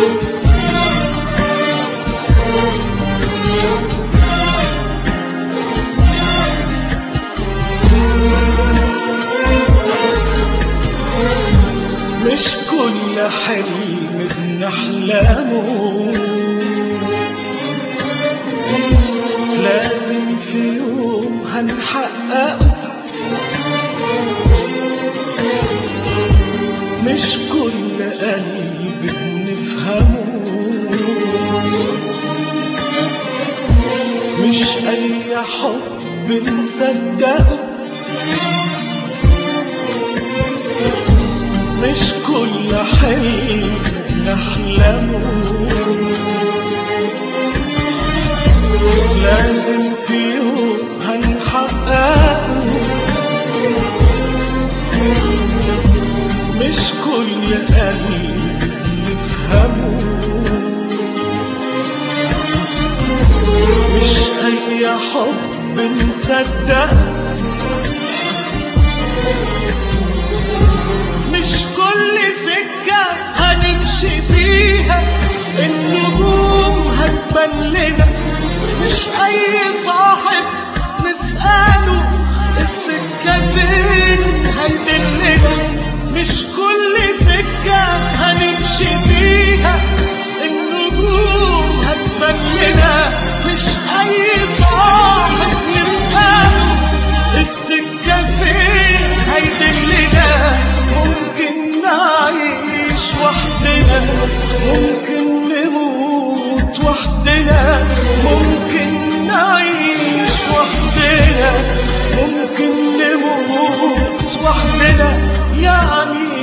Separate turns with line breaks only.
مش كل حلم بنحلمه لازم في يوم هنحققه مش كل قلب بنفهمه مش أي حب نصدقه مش كل حلم نحلمه لازم في يوم هنحققه مش كل قلب نفهمه مش أي حب نصدقه مش كل سكة هنمشي فيها النجوم هتبان لنا مش أي صاحب نسأله السكة فين هيدلنا مش كل سكة هنمشي فيها النجوم هتبان لنا مش أي صاحب نسأله السكة فين هيدلنا ممكن نعيش وحدنا ممكن نموت وحدنا ممكن نعيش وحدنا ممكن نموت وحدنا يعني